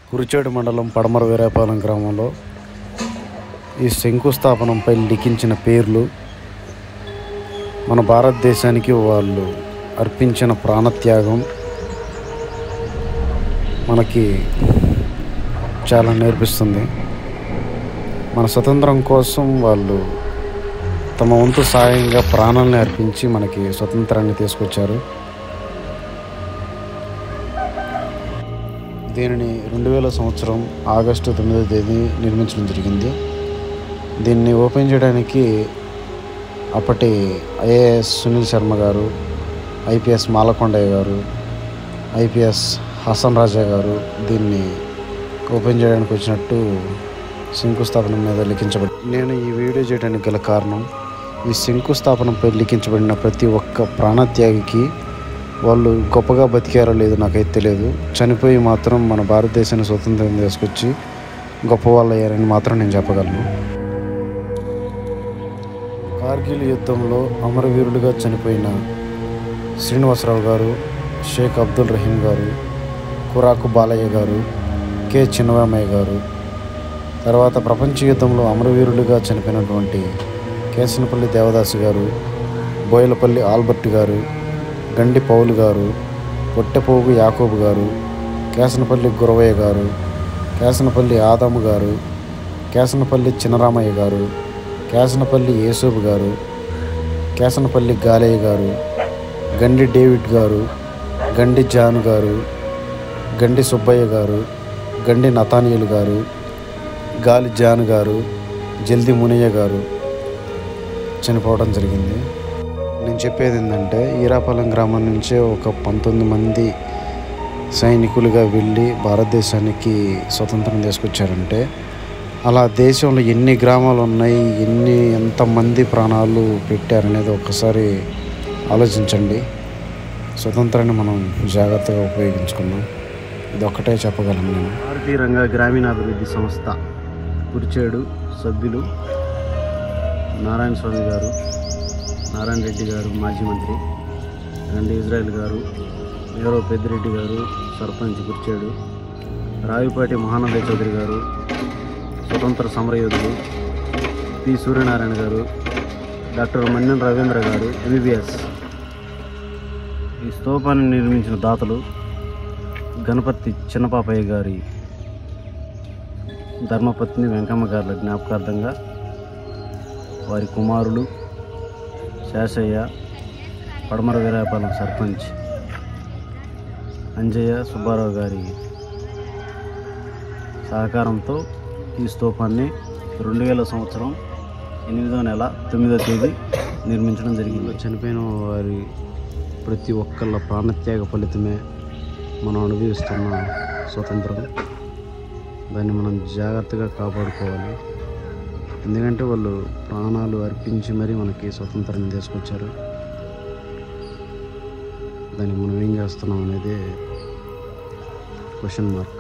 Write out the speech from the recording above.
కురిచేడు మండలం పడమర వీరాపాలెం గ్రామంలో ఈ శంకుస్థాపనంపై లిఖించిన పేర్లు మన భారతదేశానికి వాళ్ళు అర్పించిన ప్రాణత్యాగం మనకి చాలా నేర్పిస్తుంది మన స్వతంత్రం కోసం వాళ్ళు తమ వంతు సాయంగా ప్రాణాలను అర్పించి మనకి స్వతంత్రాన్ని తీసుకొచ్చారు దీనిని రెండు వేల సంవత్సరం ఆగస్టు తొమ్మిదో తేదీ నిర్మించడం జరిగింది దీన్ని ఓపెన్ చేయడానికి అప్పటి ఐఏఎస్ సునీల్ శర్మ గారు ఐపీఎస్ మాలకొండయ్య గారు ఐపీఎస్ హసన్ రాజా గారు దీన్ని ఓపెన్ చేయడానికి వచ్చినట్టు శంకుస్థాపన మీద లిఖించబడి నేను ఈ వీడియో చేయడానికి గల కారణం ఈ శంకుస్థాపనపై లిఖించబడిన ప్రతి ఒక్క ప్రాణత్యాగికి వాళ్ళు గొప్పగా బతికారో లేదో నాకైతే తెలియదు చనిపోయి మాత్రం మన భారతదేశాన్ని స్వతంత్రం తీసుకొచ్చి గొప్ప వాళ్ళు అయ్యారని మాత్రం నేను చెప్పగలను కార్గిల్ యుద్ధంలో అమరవీరులుగా చనిపోయిన శ్రీనివాసరావు గారు షేక్ అబ్దుల్ రహీం గారు కురాకు బాలయ్య గారు కె చిన్నరామయ్య గారు తర్వాత ప్రపంచ యుద్ధంలో అమరవీరులుగా చనిపోయినటువంటి కేసనపల్లి దేవదాసు గారు బోయలపల్లి ఆల్బర్ట్ గారు గండి పౌలు గారు పొట్టెపోగు యాకోబు గారు కేసనపల్లి గురవయ్య గారు కేసనపల్లి ఆదాము గారు కేసనపల్లి చిన్నరామయ్య గారు కేసనపల్లి యేసూబు గారు కేసనపల్లి గాలయ్య గారు గండి డేవిడ్ గారు గండి జాన్ గారు గండి సుబ్బయ్య గారు గండి నతానియలు గారు గాలి జాన్ గారు జల్ది మునయ్య గారు చనిపోవడం జరిగింది నేను చెప్పేది ఏంటంటే ఈరాపాలెం గ్రామం నుంచే ఒక పంతొమ్మిది మంది సైనికులుగా వెళ్ళి భారతదేశానికి స్వతంత్రం తీసుకొచ్చారంటే అలా దేశంలో ఎన్ని గ్రామాలు ఉన్నాయి ఎన్ని ఎంతమంది ప్రాణాలు పెట్టారనేది ఒకసారి ఆలోచించండి స్వతంత్రాన్ని మనం జాగ్రత్తగా ఉపయోగించుకున్నాం ఇది ఒక్కటే చెప్పగలను నేను భారతీయ రంగ గ్రామీణాభివృద్ధి సంస్థ కురిచేడు సభ్యులు నారాయణ స్వామి గారు నారాయణ రెడ్డి గారు మాజీ మంత్రి గండి ఇజ్రాయెల్ గారు ఎవరో పెద్దిరెడ్డి గారు సర్పంచ్ కుర్చాడు రావిపాటి మహానంద చౌదరి గారు స్వతంత్ర సమరయోధులు పి సూర్యనారాయణ గారు డాక్టర్ మన్నెన్ రవీంద్ర గారు ఎంబీబీఎస్ ఈ స్తూపాన్ని నిర్మించిన దాతలు గణపతి చిన్నపాపయ్య గారి ధర్మపత్ని వెంకమ్మ గారుల జ్ఞాపకార్థంగా వారి కుమారులు శేషయ్య పడమర వీరాపాలెం సర్పంచ్ అంజయ్య సుబ్బారావు గారి సహకారంతో ఈ స్తూపాన్ని రెండు వేల సంవత్సరం ఎనిమిదో నెల తొమ్మిదో తేదీ నిర్మించడం జరిగింది చనిపోయిన వారి ప్రతి ఒక్కళ్ళ ప్రాణత్యాగ ఫలితమే మనం అనుభవిస్తున్న స్వతంత్రం దాన్ని మనం జాగ్రత్తగా కాపాడుకోవాలి ఎందుకంటే వాళ్ళు ప్రాణాలు అర్పించి మరీ మనకి స్వతంత్రాన్ని తీసుకొచ్చారు దాన్ని మనం ఏం చేస్తున్నాం అనేది క్వశ్చన్ మార్క్